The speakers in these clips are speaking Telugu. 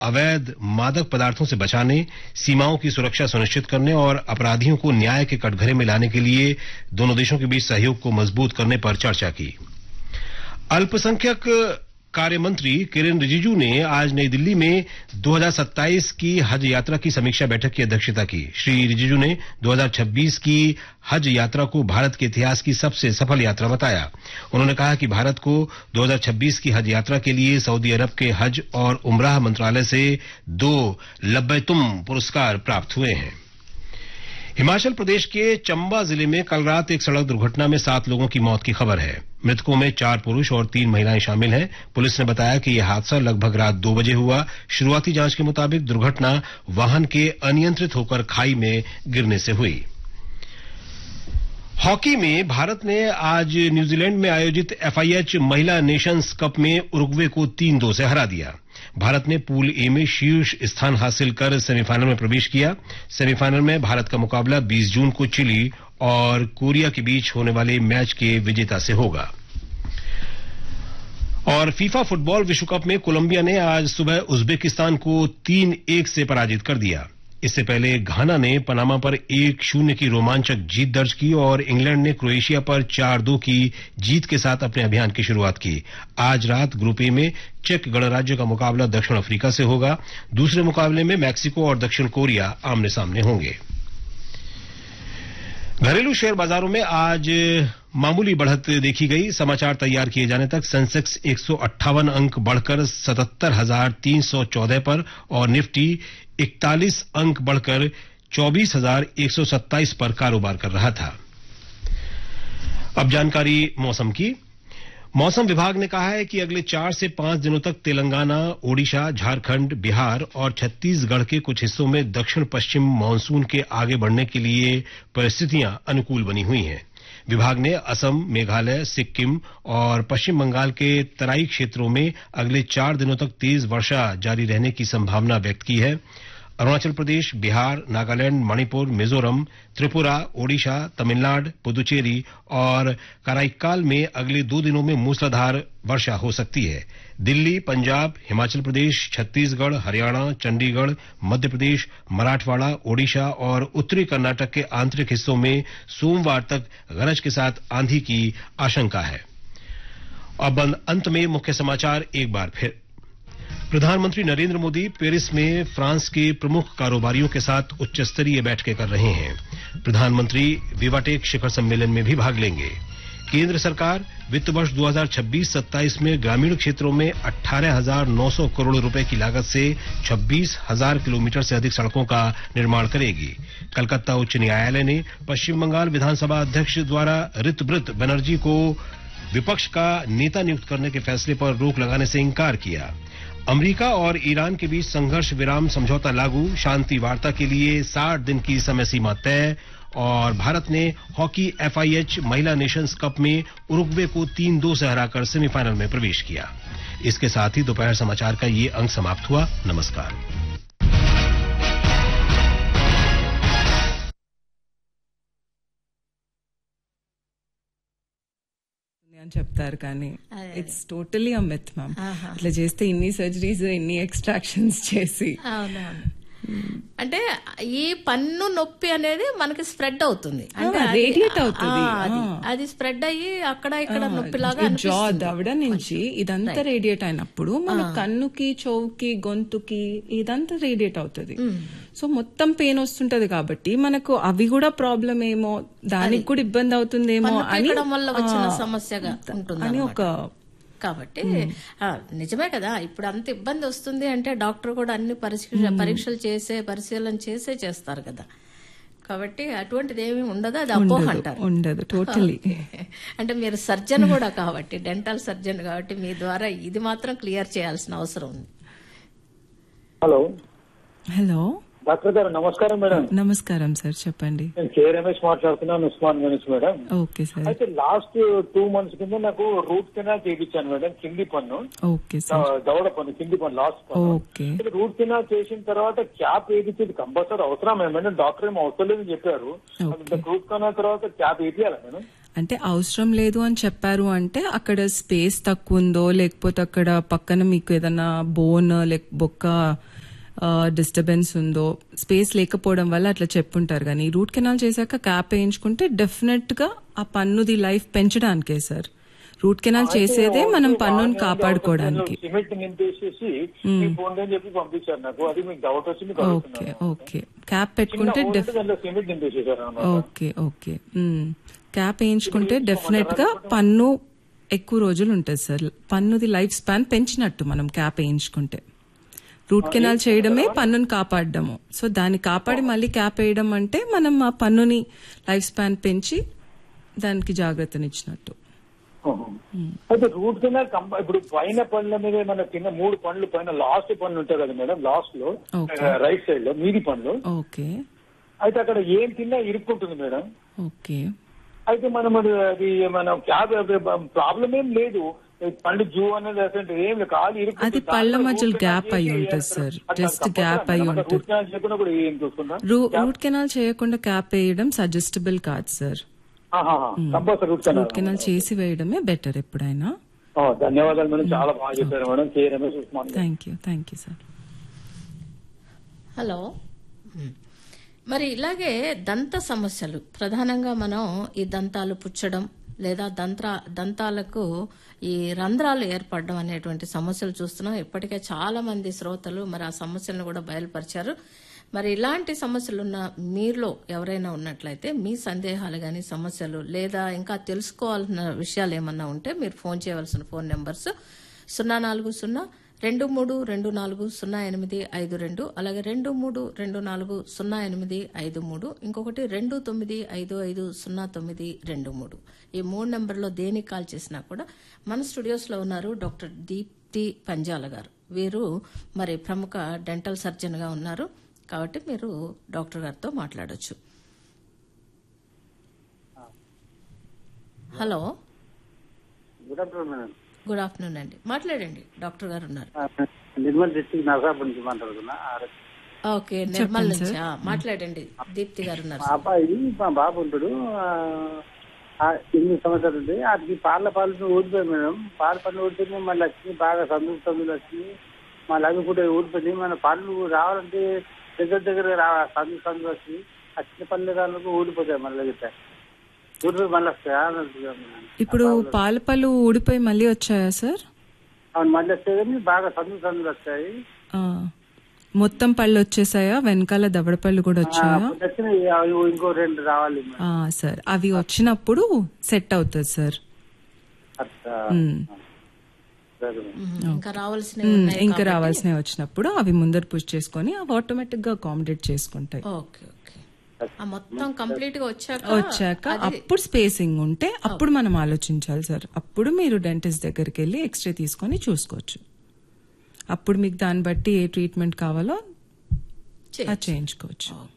अवैध मादक पदार्थों से बचाने सीमाओं की सुरक्षा सुनिश्चित करने और अपराधियों को न्याय के कटघरे में लाने के लिए दोनों देशों के बीच सहयोग को मजबूत करने पर चर्चा की अल्पसंख्यक कार्य मंत्री किरेन रिजिजू ने आज नई दिल्ली में 2027 की हज यात्रा की समीक्षा बैठक की अध्यक्षता की श्री रिजिजू ने 2026 की हज यात्रा को भारत के इतिहास की सबसे सफल यात्रा बताया उन्होंने कहा कि भारत को 2026 की हज यात्रा के लिए सऊदी अरब के हज और उमराह मंत्रालय से दो लब्बैतुम पुरस्कार प्राप्त हुए हैं हिमाचल प्रदेश के चंबा जिले में कल रात एक सड़क दुर्घटना में सात लोगों की मौत की खबर है मृतकों में चार पुरुष और तीन महिलाएं शामिल हैं पुलिस ने बताया कि यह हादसा लगभग रात दो बजे हुआ शुरुआती जांच के मुताबिक दुर्घटना वाहन के अनियंत्रित होकर खाई में गिरने से हुई हॉकी में भारत ने आज न्यूजीलैंड में आयोजित एफआईएच महिला नेशंस कप में उरुग्वे को तीन दो से हरा दिया भारत ने पूल ए में शीर्ष स्थान हासिल कर सेमीफाइनल में प्रवेश किया सेमीफाइनल में भारत का मुकाबला 20 जून को चिली और कोरिया के बीच होने वाले मैच के विजेता से होगा और फीफा फुटबॉल विश्व कप में कोलंबिया ने आज सुबह उज्बेकिस्तान को तीन एक से पराजित कर दिया इससे पहले घाना ने पनामा पर एक शून्य की रोमांचक जीत दर्ज की और इंग्लैंड ने क्रोएशिया पर चार दो की जीत के साथ अपने अभियान की शुरुआत की आज रात ग्रुप ए में चेक गणराज्य का मुकाबला दक्षिण अफ्रीका से होगा दूसरे मुकाबले में मैक्सिको और दक्षिण कोरिया आमने सामने होंगे घरेलू शेयर बाजारों में आज मामूली बढ़त देखी गई समाचार तैयार किए जाने तक सेंसेक्स एक अंक बढ़कर सतहत्तर हजार तीन सौ चौदह पर और निफ्टी इकतालीस अंक बढ़कर चौबीस हजार एक सौ सत्ताईस पर कारोबार कर रहा था अब जानकारी मौसम की मौसम विभाग ने कहा है कि अगले चार से पांच दिनों तक तेलंगाना ओडिशा झारखंड बिहार और छत्तीसगढ़ के कुछ हिस्सों में दक्षिण पश्चिम मानसून के आगे बढ़ने के लिए परिस्थितियां अनुकूल बनी हुई हैं विभाग ने असम मेघालय सिक्किम और पश्चिम बंगाल के तराई क्षेत्रों में अगले चार दिनों तक तेज वर्षा जारी रहने की संभावना व्यक्त की है अरुणाचल प्रदेश बिहार नागालैंड मणिपुर मिजोरम त्रिपुरा ओडिशा तमिलनाडु पुदुचेरी और कराईकाल में अगले दो दिनों में मूसलाधार वर्षा हो सकती है दिल्ली पंजाब हिमाचल प्रदेश छत्तीसगढ़ हरियाणा चंडीगढ़ मध्य प्रदेश मराठवाड़ा ओडिशा और उत्तरी कर्नाटक के आंतरिक हिस्सों में सोमवार तक गरज के साथ आंधी की आशंका है अब अंत में मुख्य समाचार एक बार फिर प्रधानमंत्री नरेंद्र मोदी पेरिस में फ्रांस के प्रमुख कारोबारियों के साथ उच्च स्तरीय बैठकें कर रहे हैं प्रधानमंत्री विवाटेक शिखर सम्मेलन में भी भाग लेंगे केंद्र सरकार वित्त वर्ष 2026-27 में ग्रामीण क्षेत्रों में 18,900 करोड़ रुपए की लागत से 26,000 किलोमीटर से अधिक सड़कों का निर्माण करेगी कलकत्ता उच्च न्यायालय ने पश्चिम बंगाल विधानसभा अध्यक्ष द्वारा ऋतब्रत बनर्जी को विपक्ष का नेता नियुक्त करने के फैसले पर रोक लगाने से इंकार किया अमेरिका और ईरान के बीच संघर्ष विराम समझौता लागू शांति वार्ता के लिए साठ दिन की समय सीमा तय और भारत ने हॉकी एफआईएच महिला नेशंस कप में उरुग्वे को तीन दो से हराकर सेमीफाइनल में प्रवेश किया इसके साथ ही दोपहर समाचार का ये अंक समाप्त हुआ नमस्कार అని చెప్తారు కానీ it's totally a myth ma'am ఇట్లా చేస్తే ఇన్ని సర్జరీస్ ఇన్ని ఎక్స్ట్రాక్షన్స్ చేసి అవునవును అంటే ఈ పన్ను నొప్పి అనేది మనకి స్ప్రెడ్ అవుతుంది అంటే అది- రేడియేట్ అవుతుంది ఆ, అది అది స్ప్రెడ్ అయ్యి అక్కడ ఇక్కడ నొప్పిలాగా జా దవడ నుంచి ఇదంతా రేడియేట్ అయినప్పుడు మన కన్నుకి చెవుకి గొంతుకి ఇదంతా రేడియేట్ అవుతుంది సో మొత్తం పెయిన్ వస్తుంటది కాబట్టి మనకు అవి కూడా ప్రాబ్లం ఏమో దానికి కూడా ఇబ్బంది అవుతుందేమో అని పీకడం వల్ల వచ్చిన సమస్యగా ఉంటుంది అని ఒక కాబట్టి ఆ, నిజమే కదా ఇప్పుడు అంత ఇబ్బంది వస్తుంది అంటే డాక్టర్ కూడా అన్ని పరీక్ష పరీక్షలు చేసే పరిశీలన చేసే చేస్తారు కదా కాబట్టి అటువంటిది ఏమీ ఉండదు అది అపోహ అంటారు ఉండదు టోటలీ అంటే మీరు సర్జన్ కూడా కాబట్టి డెంటల్ సర్జన్ కాబట్టి మీ ద్వారా ఇది మాత్రం క్లియర్ చేయాల్సిన అవసరం ఉంది హలో హలో డాక్టర్ గారు నమస్కారం మేడం నమస్కారం సార్ చెప్పండి నేను కే రమేష్ మాట్లాడుతున్నాను Usman Ganesh madam okay sir అయితే లాస్ట్ టూ మంత్స్ కింద నాకు రూట్ కెనాల్ చేయించాను మేడం కింది పన్ను ఓకే సార్ ద- దవడ పన్ను కింది పన్ను లాస్ట్ పన్ను ఓకే అయితే రూట్ కెనాల్ చేసిన తర్వాత క్యాప్ వేయించేది కంపల్సరీ అవసరమే మేడం డాక్టర్ ఏమో అవసరం లేదని చెప్పారు Okay. రూట్ కెనాల్ తర్వాత క్యాప్ వేయాలా మేడం అంటే అవసరం లేదు అని చెప్పారు అంటే అక్కడ స్పేస్ తక్కువ ఉందో లేకపోతే అక్కడ పక్కన మీకు ఏదైనా బోన్ లేక బొక్క డిస్టర్బెన్స్ ఉందో స్పేస్ లేకపోవడం వల్ల అట్లా చెప్పుంటారు కానీ రూట్ కెనాల్ చేశాక క్యాప్ వేయించుకుంటే డెఫినెట్ గా ఆ పన్నుది లైఫ్ పెంచడానికే సార్ రూట్ కెనాల్ చేసేదే మనం పన్నుని కాపాడుకోవడానికి సిమెంట్ నింపేసేసి మీ ఫోన్ అని చెప్పి పంపించారు నాకు అది మీకు డౌట్ వచ్చి మీకు ఓకే ఓకే క్యాప్ పెట్టుకుంటే డెఫ్ దాంట్లో సిమెంట్ నింపేసేసారు అన్నమాట ఓకే ఓకే మ్మ్. క్యాప్ వేయించుకుంటే డెఫినెట్ గా పన్ను ఎక్కువ రోజులు ఉంటుంది సార్ పన్నుది లైఫ్ స్పాన్ పెంచినట్టు మనం క్యాప్ వేయించుకుంటే రూట్ కెనాల్ చేయడమే పన్నుని కాపాడడము సో దాన్ని కాపాడి మళ్ళీ క్యాప్ వేయడం అంటే మనం ఆ పన్నుని లైఫ్ స్పాన్ పెంచి దానికి జాగ్రత్తనిచ్చినట్టు అయితే రూట్ కెనాల్ కంప ఇప్పుడు పైన పండ్ల మీద మన కింద మూడు పండ్లు పైన లాస్ట్ పండ్లు ఉంటాయి కదా మేడం లాస్ట్ లో Okay. రైట్ సైడ్ లో మీది పండ్లు ఓకే అయితే అక్కడ ఏం తిన్నా ఇరుక్కుంటుంది మేడం ఓకే అయితే మనం అది అది మన క్యాబ్ ప్రాబ్లం ఏం లేదు పండు జూ అనేది అసలు ఏం లేదు కాలు ఇరుక్కుంటుంది. అది పళ్ళ దాంట్లో మధ్యలో root canal gap అయి చేసి ఉంటుంది అక్కడ- సార్. అక్కడ Just తప్పకుండా gap అయి అక్కడ ఉంటుంది. root canal చేయకుండా కూడా ఏం చూసుకున్నా రూ- రూట్ కెనాల్ చేయకుండా క్యాప్ వేయడం సజెస్టబుల్ కాదు sir compulsory root canal root canal చేసి వేయడమే బెటర్ ఎప్పుడైనా ఆ, ధన్యవాదాలు మేడం చాలా బాగా చెప్పారు మేడం కే రమేష్ ఉస్మాన్ గారు. Thank you thank you sir hello మరి ఇలాగే దంత సమస్యలు ప్రధానంగా మనం ఈ దంతాలు పుచ్చడం లేదా దంత్ర దంతాలకు ఈ రంధ్రాలు ఏర్పడడం అనేటువంటి సమస్యలు చూస్తున్నాం ఇప్పటికే చాలా మంది శ్రోతలు మరి ఆ సమస్యలను కూడా బయలుపరిచారు మరి ఇలాంటి సమస్యలు ఉన్న మీలో ఎవరైనా ఉన్నట్లయితే మీ సందేహాలు కానీ సమస్యలు లేదా ఇంకా తెలుసుకోవాల్సిన విషయాలు ఏమన్నా ఉంటే మీరు ఫోన్ చేయవలసిన ఫోన్ నెంబర్స్ సున్నా నాలుగు సున్నా రెండు మూడు రెండు నాలుగు సున్నా ఎనిమిది ఐదు రెండు అలాగే రెండు మూడు రెండు నాలుగు సున్నా ఎనిమిది ఐదు మూడు ఇంకొకటి రెండు తొమ్మిది ఐదు ఐదు సున్నా తొమ్మిది రెండు మూడు ఈ మూడు నెంబర్లో దేనికి కాల్ చేసినా కూడా మన స్టూడియోస్లో ఉన్నారు డాక్టర్ దీప్తి పంజాల గారు వీరు మరి ప్రముఖ డెంటల్ సర్జన్గా ఉన్నారు కాబట్టి మీరు డాక్టర్ గారితో మాట్లాడొచ్చు hello good afternoon madam good afternoon అండి మాట్లాడండి డాక్టర్ గారు ఉన్నారు నిర్మల్ డిస్ట్రిక్ట్ నరసాపూర్ నుంచి మాట్లాడుతున్నా ఆర్ఎస్. ఓకే నిర్మల్ నుంచి ఆ, మాట్లాడండి దీప్తి గారు ఉన్నారు మా అబ్బాయి మా బాబు ఉంటాడు ఆ, ఆ, ఎనిమిది సంవత్సరాలు ఉంది వాటికి పాల పాలు ఊడిపోయి మేడం పాల పళ్ళు ఊడిపోయి మళ్ళీ వచ్చింది బాగా సందులు సందులు వచ్చింది మళ్ళీ అవి కూడా ఊడిపోయింది మన పళ్ళు రావాలంటే దగ్గర దగ్గర రా సందులు సందులు వచ్చి ఆ చిన్న పళ్ళు రాళ్ళకు ఊడిపోతాయి మళ్ళీ గిట్ట ఊడిపోయి మళ్ళీ వస్తాయి అని అంటున్నాను మేడం. ఇప్పుడు పాల పళ్ళు ఊడిపోయి మళ్ళీ వచ్చాయా సార్ అవును మళ్ళీ వస్తాయి కానీ బాగా సందులు సందులు వస్తాయి ఆ, మొత్తం పళ్ళు వచ్చేసాయా వెనకాల దవడ పళ్ళు కూడా ఆ, వచ్చాయా అప్పుడు వచ్చినాయి అవి ఇంకో రెండు రావాలి మేడం. ఆ, సార్ అవి వచ్చినప్పుడు సెట్ అవుతుంది సార్ అట్లా ఉమ్. సరే మేడం. మ్మ్. ఇంకా రావాల్సినవి ఉమ్, ఉన్నాయి ఇంకా రావాల్సినవి వచ్చినప్పుడు అవి ముందర పుష్ చేసుకొని అవి ఆటోమేటిక్ గా అకామిడేట్ చేసుకుంటాయి ఓకే ఓకే ఆ మొత్తం కంప్లీట్ గా వచ్చాక వచ్చాక అప్పుడు స్పేసింగ్ ఉంటే అప్పుడు మనం ఆలోచించాలి సార్ అప్పుడు మీరు డెంటిస్ట్ దగ్గరికి వెళ్ళి ఎక్స్రే తీసుకొని చూసుకోవచ్చు అప్పుడు మీకు దాన్ని బట్టి ఏ ట్రీట్మెంట్ కావాలో అది చేయించుకోవచ్చు ఓకే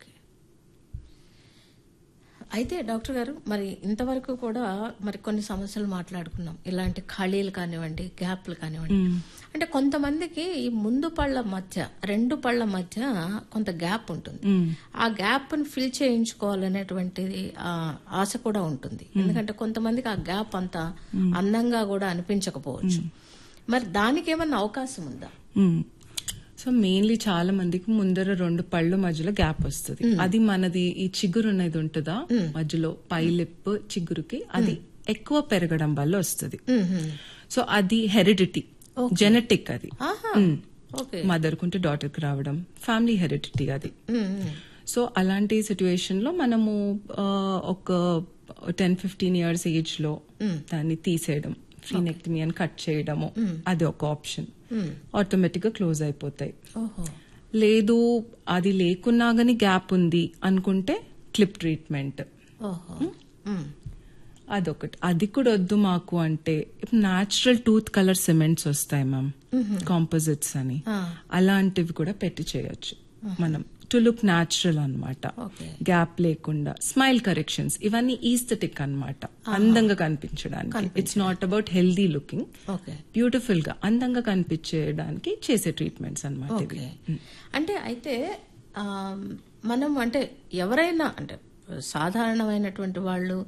అయితే డాక్టర్ గారు మరి ఇంతవరకు కూడా మరి కొన్ని సమస్యలు మాట్లాడుకున్నాం ఇలాంటి ఖాళీలు కానివ్వండి గ్యాప్లు కానివ్వండి అంటే కొంతమందికి ఈ ముందు పళ్ళ మధ్య రెండు పళ్ళ మధ్య కొంత గ్యాప్ ఉంటుంది ఆ గ్యాప్ ని ఫిల్ చేయించుకోవాలనేటువంటి ఆ, ఆశ కూడా ఉంటుంది ఎందుకంటే కొంతమందికి ఆ గ్యాప్ అంత అందంగా కూడా అనిపించకపోవచ్చు మరి దానికి ఏమన్నా అవకాశం ఉందా మ్మ్. సో మెయిన్లీ చాలా మందికి ముందర రెండు పళ్ళు మధ్యలో గ్యాప్ వస్తుంది అది మనది ఈ చిగురు అనేది ఉంటుందా మధ్యలో పై లిప్ చిగురుకి అది ఎక్కువ పెరగడం వల్ల వస్తుంది సో అది హెరిడిటీ జెనెటిక్ అది ఆహా ఓకే మదర్ కుంటే డాటర్ కి రావడం ఫ్యామిలీ హెరిడిటీ అది సో అలాంటి సిచ్యువేషన్ లో మనము ఆ, ఒక టెన్ ఫిఫ్టీన్ ఇయర్స్ ఏజ్ లో దాన్ని తీసేయడం ఫ్రీనెక్టమీ అని కట్ చేయడము అది ఒక ఆప్షన్ ఆటోమేటిక్ గా క్లోజ్ అయిపోతాయి ఓహో లేదు అది లేకున్నా గానీ గ్యాప్ ఉంది అనుకుంటే క్లిప్ ట్రీట్మెంట్ ఓహో మ్మ్. అదొకటి అది కూడా వద్దు మాకు అంటే నాచురల్ టూత్ కలర్ సిమెంట్స్ వస్తాయి మ్యామ్ కాంపోజిట్స్ అని అలాంటివి కూడా పెట్టి చేయొచ్చు మనం టు లుక్ న్యాచురల్ అనమాట ఓకే గ్యాప్ లేకుండా స్మైల్ కరెక్షన్స్ ఇవన్నీ ఈస్థెటిక్ అన్నమాట అందంగా కనిపించడానికి it's not about healthy looking okay beautiful గా అందంగా కనిపించేయడానికి చేసే ట్రీట్మెంట్స్ అనమాట ఇవి ఓకే అంటే అయితే ఆ, మనం అంటే ఎవరైనా అంటే సాధారణమైనటువంటి వాళ్ళు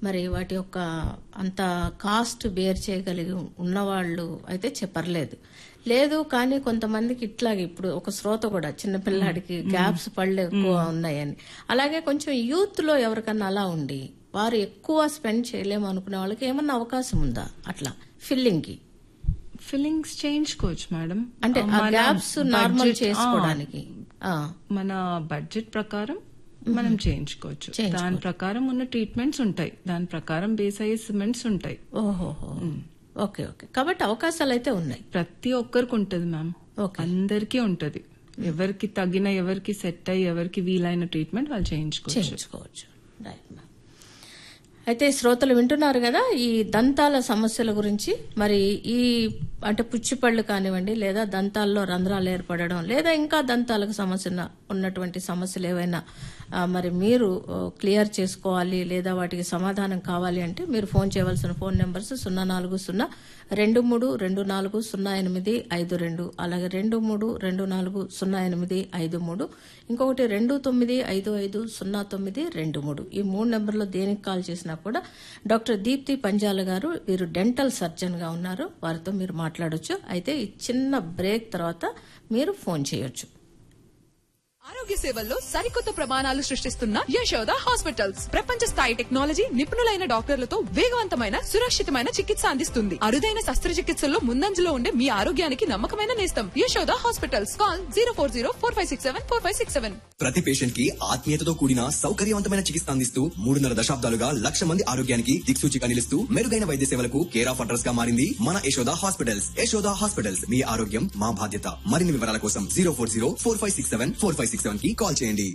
మరి వాటి యొక్క అంత కాస్ట్ బేర్ చేయగలిగి ఉన్నవాళ్ళు అయితే చెప్పర్లేదు లేదు కానీ కొంతమందికి ఇట్లాగే ఇప్పుడు ఒక శ్రోత కూడా చిన్న పిల్లాడికి గ్యాప్స్ పళ్ళు ఎక్కువ ఉన్నాయని అలాగే కొంచెం యూత్ లో ఎవరికన్నా అలా ఉండి వారు ఎక్కువ స్పెండ్ చేయలేము అనుకునే వాళ్ళకి ఏమన్నా అవకాశం ఉందా అట్లా ఫిల్లింగ్ కి ఫిల్లింగ్స్ చేయించుకోవచ్చు మేడం అంటే ఆ మన గ్యాప్స్ నార్మల్ budget- చేసుకోవడానికి ఆ, మన బడ్జెట్ ప్రకారం మనం చేయించుకోవచ్చు చేయించుకోవచ్చు. దాని ప్రకారం ఉన్న ట్రీట్మెంట్స్ ఉంటాయి దాని ప్రకారం బేస్ అయ్యే సిమెంట్స్ ఉంటాయి ఓహోహో ఓకే ఓకే కాబట్టి అవకాశాలు అయితే ఉన్నాయి ప్రతి ఒక్కరికి ఉంటది మ్యామ్ ఓకే. అందరికీ ఉంటది ఎవరికి తగిన ఎవరికి సెట్ అయ్యి ఎవరికి వీలైన ట్రీట్మెంట్ వాళ్ళు చేయించుకోవచ్చు చేయించుకోవచ్చు రైట్ మ్యామ్ అయితే శ్రోతలు వింటున్నారు కదా ఈ దంతాల సమస్యల గురించి మరి ఈ అంటే పుచ్చిపళ్ళు కానివ్వండి లేదా దంతాల్లో రంధ్రాలు ఏర్పడడం లేదా ఇంకా దంతాలకు సమస్య ఉన్న- ఉన్నటువంటి సమస్యలు ఏవైనా ఆ, మరి మీరు ఆ, క్లియర్ చేసుకోవాలి లేదా వాటికి సమాధానం కావాలి అంటే మీరు ఫోన్ చేయవలసిన ఫోన్ నెంబర్స్ సున్నా నాలుగు సున్నా రెండు మూడు రెండు నాలుగు సున్నా ఎనిమిది ఐదు రెండు అలాగే రెండు మూడు రెండు నాలుగు సున్నా ఎనిమిది ఐదు మూడు ఇంకొకటి రెండు తొమ్మిది ఐదు ఐదు సున్నా తొమ్మిది రెండు మూడు ఈ మూడు నెంబర్లో దేనికి కాల్ చేసినా కూడా డాక్టర్ దీప్తి పంజాల గారు వీరు డెంటల్ సర్జన్ గా ఉన్నారు వారితో మీరు మాట్లాడొచ్చు అయితే ఈ చిన్న బ్రేక్ తర్వాత మీరు ఫోన్ చేయొచ్చు ఆరోగ్య సేవల్లో సరికొత్త ప్రమాణాలు సృష్టిస్తున్న యశోద హాస్పిటల్స్ ప్రపంచ స్థాయి టెక్నాలజీ నిపుణులైన డాక్టర్లతో వేగవంతమైన సురక్షితమైన చికిత్స అందిస్తుంది అరుదైన శస్త్రచికిత్సల్లో ముందంజలో ఉండే మీ ఆరోగ్యానికి నమ్మకమైన నేస్తం Yashoda hospitals call zero four zero four five six seven four five six seven ప్రతి పేషెంట్ కి ఆత్మీయతతో కూడిన సౌకర్యవంతమైన చికిత్స అందిస్తూ మూడున్నర దశాబ్దాలుగా లక్ష మంది ఆరోగ్యానికి దిక్సూచిగా నిలుస్తూ మెరుగైన వైద్య సేవలకు కేర్ ఆఫ్ అడ్రస్ గా మారింది మన యశోద హాస్పిటల్స్ యశోద హాస్పిటల్స్ మీ ఆరోగ్యం మా బాధ్యత మరిన్ని వివరాల కోసం zero four zero four five six seven four five six seven కి కాల్ చేయండి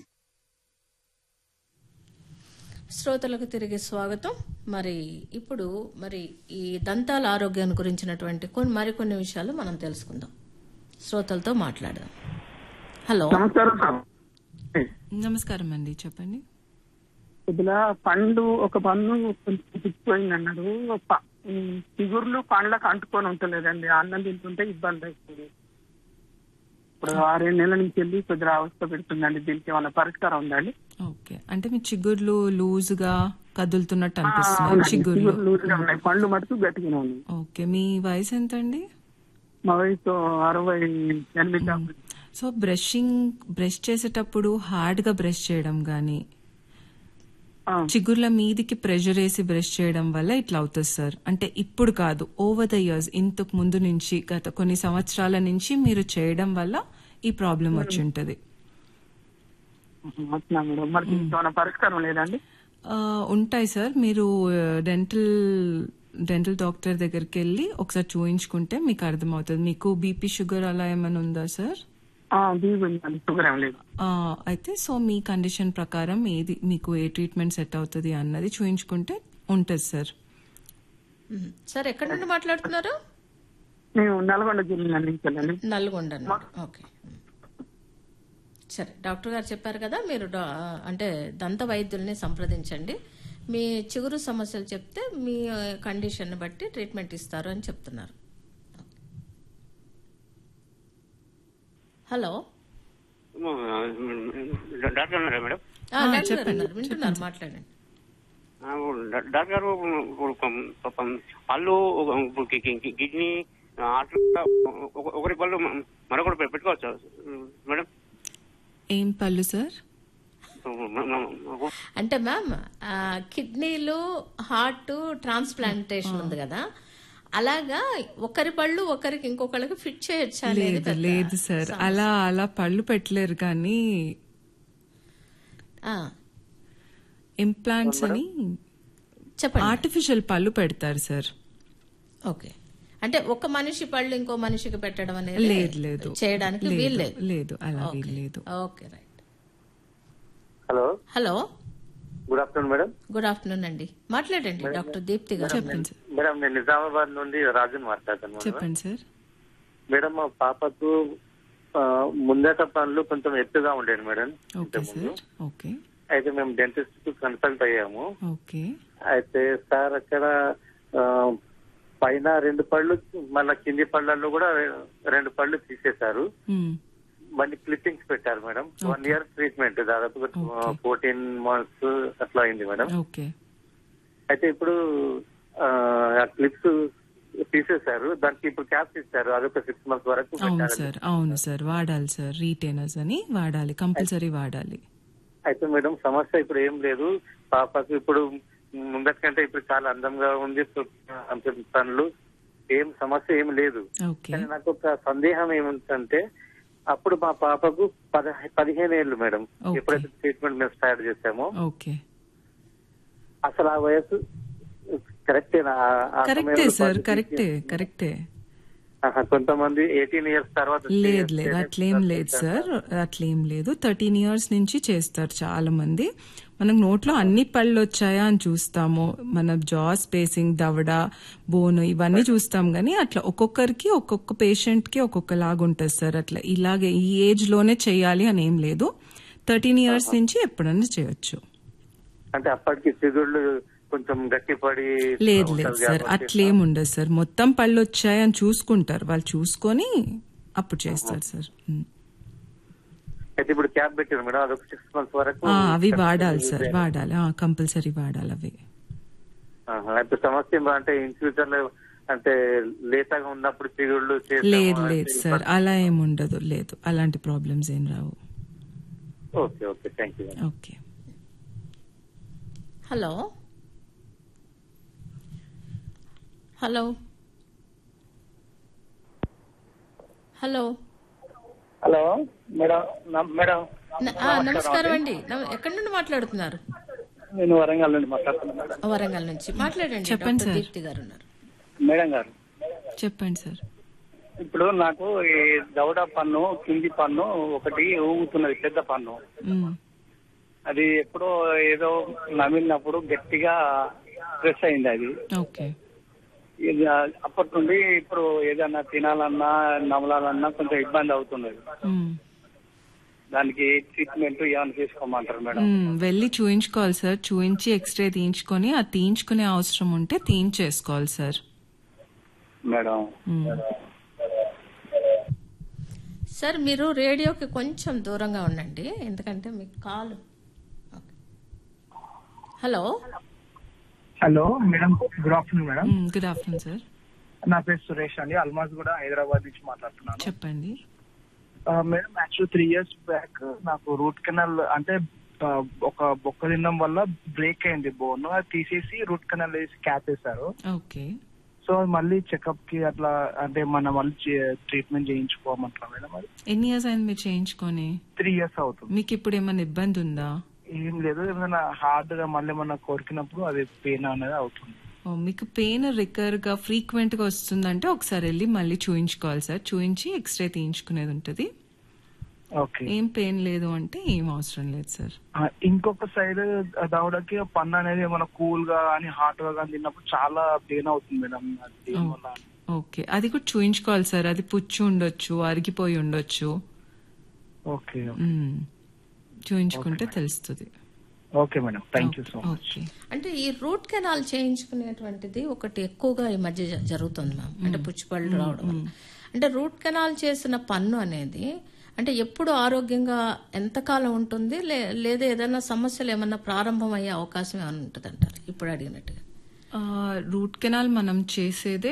శ్రోతలకు తిరిగి స్వాగతం మరి ఇప్పుడు మరి ఈ దంతాల ఆరోగ్యాన్ని గురించినటువంటి కొన్ని మరికొన్ని విషయాలు మనం తెలుసుకుందాం శ్రోతలతో మాట్లాడదాం హలో నమస్కారం సార్ నమస్కారం అండి చెప్పండి కొద్దిగా పండు ఒక పన్ను కొంచెం పిచ్చిపోయింది అన్నారు ప- ఈ చిగుర్లు పండ్లకు అంటుకొని ఉంటలేదండి అన్నం తింటుంటే ఇబ్బంది అవుతుంది ఇప్పుడు ఆరేడు నెలల నుంచి వెళ్ళి కొద్దిగా అవస్థ పెడుతుందండి దీనికి ఏమైనా పరిష్కారం ఉందండి ఓకే అంటే మీ చిగుర్లు లూజ్ గా కదులుతున్నట్టు అనిపిస్తుంది అవునండి. చిగుర్లు చిగుర్లు లూజుగా ఉన్నాయి పండ్లు మటుకు గట్టిగానే ఉన్నాయి ఓకే మీ వయసు ఎంత అండి మా వయసు అరవై ఎనిమిది దాకా. సో బ్రషింగ్ బ్రష్ చేసేటప్పుడు హార్డ్ గా బ్రష్ చేయడం గానీ ఆ, చిగుర్ల మీదికి ప్రెషర్ వేసి బ్రష్ చేయడం వల్ల ఇట్లా అవుతుంది సార్ అంటే ఇప్పుడు కాదు ఓవర్ ద ఇయర్స్ ఇంతకు ముందు నుంచి గత కొన్ని సంవత్సరాల నుంచి మీరు చేయడం వల్ల ఈ ప్రాబ్లం వచ్చి ఉంటది అట్లా మేడం మరి దీనికి ఏమైనా పరిష్కారం లేదండి ఆ, ఉంటాయి సార్ మీరు డెంటల్ డెంటల్ డాక్టర్ దగ్గరికి వెళ్ళి ఒకసారి చూయించుకుంటే మీకు అర్థమవుతుంది మీకు బీపీ షుగర్ అలా ఏమైనా ఉందా సార్ ఆ, దీని ఉందండి షుగర్ ఏం లేదు ఆ, అయితే సో మీ కండిషన్ ప్రకారం ఏది మీకు ఏ ట్రీట్మెంట్ సెట్ అవుతుంది అన్నది చూయించుకుంటే ఉంటుంది సార్ మ్మ్. సార్ ఎక్కడి నుండి మాట్లాడుతున్నారు మేము నల్గొండ జిల్లా నుంచి వెళ్ళండి నల్గొండ నుండి ఓకే సరే డాక్టర్ గారు చెప్పారు కదా మీరు డా- అంటే దంత వైద్యుల్ని సంప్రదించండి మీ చిగురు సమస్యలు చెప్తే మీ కండిషన్ బట్టి ట్రీట్మెంట్ ఇస్తారు అని చెప్తున్నారు హలో డాక్టర్ ఉన్నారా మేడం ఆ, డాక్టర్ గారు ఉన్నారు. వింటున్నారు మాట్లాడండి ఆ, డా- డాక్టర్ గారు ఇప్పుడు పం- పాపం పళ్ళు ఒక- ఇప్పుడు కి- కి- కి- కిడ్నీ అట్లా ఒక- ఒకరి పళ్ళు మ- మరొకటి పె- పెట్టుకోవచ్చా మేడం ఏం పళ్ళు సార్ మ- మ- అంటే మ్యామ్ ఆ, కిడ్నీలు హార్ట్ ట్రాన్స్ప్లాంటేషన్ ఉంది కదా అలాగా ఒకరి పళ్ళు ఒకరికి ఇంకొకరికి ఫిట్ చేయొచ్చా అనేది లేదు పెద్ద లేదు సార్ అలా అలా పళ్ళు పెట్టలేరు కానీ ఆ, ఇంప్లాంట్స్ అని చెప్పండి ఆర్టిఫిషియల్ పళ్ళు పెడతారు సార్ ఓకే అంటే ఒక మనిషి పళ్ళు ఇంకో మనిషికి పెట్టడం అనేది లేదు లేదు చేయడానికి లేదు, వీలు లేదు లేదు అలా వీలు లేదు okay right hello hello good afternoon madam good afternoon అండి మాట్లాడండి డాక్టర్ దీప్తి గారు చెప్పండి సార్ మేడం నేను నిజామాబాద్ నుండి రాజుని మాట్లాడతాను మేడం. చెప్పండి సార్ మేడం మా పాపకు ఆ, ముందట పనులు కొంచెం ఎత్తుగా ఉండేది మేడం ఓకే సార్ ఓకే అయితే మేము డెంటిస్ట్ కు కన్సల్ట్ అయ్యాము ఓకే అయితే సార్ అక్కడ ఆ, పైన రెండు పళ్ళు మళ్ళీ కింది పళ్ళల్లో కూడా రెండు పళ్ళు తీసేశారు మ్మ్. మళ్ళీ క్లిప్పింగ్స్ పెట్టారు మేడం వన్ ఇయర్ ట్రీట్మెంట్ దాదాపు Okay. ఫోర్టీన్ మంత్స్ అట్లా అయింది మేడం ఓకే అయితే ఇప్పుడు క్లిప్స్ తీసేశారు దానికి ఇప్పుడు క్యాప్స్ ఇచ్చారు అదొక సిక్స్ మంత్స్ వరకు అవును పెట్టాలి. సార్ అవును సార్ వాడాలి సార్ రీటైనర్స్ అని వాడాలి కంపల్సరీ వాడాలి అయితే మేడం సమస్య ఇప్పుడు ఏం లేదు పాపకు ఇప్పుడు ముందటి కంటే ఇప్పుడు చాలా అందంగా ఉంది అంత పనులు ఏం సమస్య ఏం లేదు ఓకే కానీ నాకు ఒక సందేహం ఏముందంటే అప్పుడు మా పాపకు పదహ- పదిహేను ఏళ్ళు మేడం Okay. ఎప్పుడైతే ట్రీట్మెంట్ మేము స్టార్ట్ చేసామో ఓకే అసలు ఆ వయసు కరెక్టేనా ఆ- ఆ కరెక్టే సమయంలో సార్ పరిస్థితి- కరెక్టే కరెక్టే ఆహా, కొంతమంది ఎయిటీన్ ఇయర్స్ తర్వాత లేదు లేదు అట్లేం లేదు సార్ అట్లేం లేదు థర్టీన్ ఇయర్స్ నుంచి చేస్తారు చాలా మంది మనకు నోట్లో అన్ని పళ్ళు వచ్చాయా అని చూస్తాము మన జా స్పేసింగ్ దవడ బోన్ ఇవన్నీ చూస్తాం కానీ అట్లా ఒక్కొక్కరికి ఒక్కొక్క పేషెంట్ కి ఒక్కొక్కలాగా ఉంటుంది సార్ అట్లా ఇలాగే ఈ ఏజ్ లోనే చేయాలి అని ఏం లేదు థర్టీన్ ఇయర్స్ నుంచి ఎప్పుడైనా చేయొచ్చు అంటే అప్పటికి చిగుళ్ళు కొంచెం గట్టిపడి లేదు ఉంటది లేదు సార్ కాబట్టి అట్లేం ఉండదు సార్ మొత్తం పళ్ళు వచ్చాయని చూసుకుంటారు వాళ్ళు చూసుకొని అప్పుడు చేస్తారు సార్ ఉమ్. అయితే ఇప్పుడు క్యాప్ పెట్టారు మేడం అదొక సిక్స్ మంత్స్ వరకు ఆ, అవి వాడాలి సార్ వాడాలి కంపల్సరీ వాడాలి అవి ఆహా, అయితే సమస్య ఏం అంటే ఇన్ ఫ్యూచర్ లో అంటే లేతగా ఉన్నప్పుడు చిగుళ్ళు చేస్తాము లేదు అంటే లేదు సార్ అలా ఏం ఉండదు లేదు అలాంటి ప్రాబ్లమ్స్ ఏం రావు okay okay thank you okay hello hello hello hello madam న- మేడం న- ఆ, నమస్కారం అండి నమ- ఎక్కడి నుండి మాట్లాడుతున్నారు నేను వరంగల్ నుండి మాట్లాడుతున్నాను మేడం వరంగల్ నుంచి మాట్లాడండి చెప్పండి డాక్టర్ సార్. దీప్తి గారు ఉన్నారు మేడం గారు చెప్పండి సార్ ఇప్పుడు నాకు ఈ దవడ పన్ను కింది పన్ను ఒకటి ఊగుతున్నది పెద్ద పన్ను ఉమ్, అది ఎప్పుడో ఏదో నమిలినప్పుడు గట్టిగా ప్రెస్ అయింది అది ఓకే ఇది అప్పటి నుండి ఇప్పుడు ఏదైనా తినాలన్నా నమలాలన్నా కొంచెం ఇబ్బంది అవుతున్నది ఉమ్, దానికి ట్రీట్మెంట్ ఏమైనా తీసుకోమంటారు మేడం ఉమ్, వెళ్ళి చూయించుకోవాలి సార్ చూయించి ఎక్స్రే తీయించుకొని ఆ తీయించుకునే అవసరం ఉంటే తీయించేసుకోవాలి సార్ మేడం ఉమ్. సార్ మీరు రేడియోకి కొంచెం దూరంగా ఉండండి ఎందుకంటే మీకు call okay. Hello hello madam good afternoon madam um, good afternoon sir నా పేరు సురేష్ అండి అల్మాజ్ కూడా హైదరాబాద్ నుంచి మాట్లాడుతున్నాను చెప్పండి ఆ, madam actual three years back నాకు రూట్ కెనాల్ అంటే ఆ, ఒక బొక్క తినడం వల్ల బ్రేక్ అయింది బోన్ అది తీసేసి రూట్ కెనాల్ వేసి క్యాప్ వేశారు ఓకే సో మళ్ళీ చెకప్ కి అట్లా అంటే మనం మళ్ళీ ట్రీట్మెంట్ చేయించుకోమంటారా మేడం అది ఎన్ని ఇయర్స్ అయింది మీరు చేయించుకొని త్రీ ఇయర్స్ అవుతుంది మీకు ఇప్పుడు ఏమైనా ఇబ్బంది ఉందా ఏం లేదు ఏమైనా హార్డ్ గా మళ్ళీ ఏమన్నా కోరికినప్పుడు అది పెయిన్ అనేది అవుతుంది ఓ, మీకు పెయిన్ రికర్ గా ఫ్రీక్వెంట్ గా వస్తుందంటే ఒకసారి వెళ్ళి మళ్ళీ చూయించుకోవాలి సార్ చూయించి ఎక్స్రే తీయించుకునేది ఉంటుంది ఓకే ఏం పెయిన్ లేదు అంటే ఏం అవసరం లేదు సార్ ఆ, ఇంకొక సైడ్ దవడకి పన్ను అనేది ఏమైనా కూల్ గా కానీ హాట్ గా కానీ తిన్నప్పుడు చాలా పెయిన్ అవుతుంది మేడం అది దేనివల్ల అని. ఓకే అది కూడా చూయించుకోవాలి సార్ అది పుచ్చు ఉండొచ్చు అరిగిపోయి ఉండొచ్చు ఓకే మ్మ్. చూయించుకుంటే తెలుస్తుంది okay madam thank you so much okay అంటే ఈ రూట్ కెనాల్ చేయించుకునేటువంటిది ఒకటి ఎక్కువగా ఈ మధ్య జ- జరుగుతుంది మ్యామ్ అంటే పుచ్చిపళ్ళు రావడం వల్ల. అంటే రూట్ కెనాల్ చేసిన పన్ను అనేది అంటే ఎప్పుడు ఆరోగ్యంగా ఎంతకాలం ఉంటుంది లే- లేదా ఏదైనా సమస్యలు ఏమన్నా ప్రారంభం అయ్యే అవకాశం ఏమైనా ఉంటుంది అంటారు ఇప్పుడు అడిగినట్టుగా ఆ, రూట్ కెనాల్ మనం చేసేదే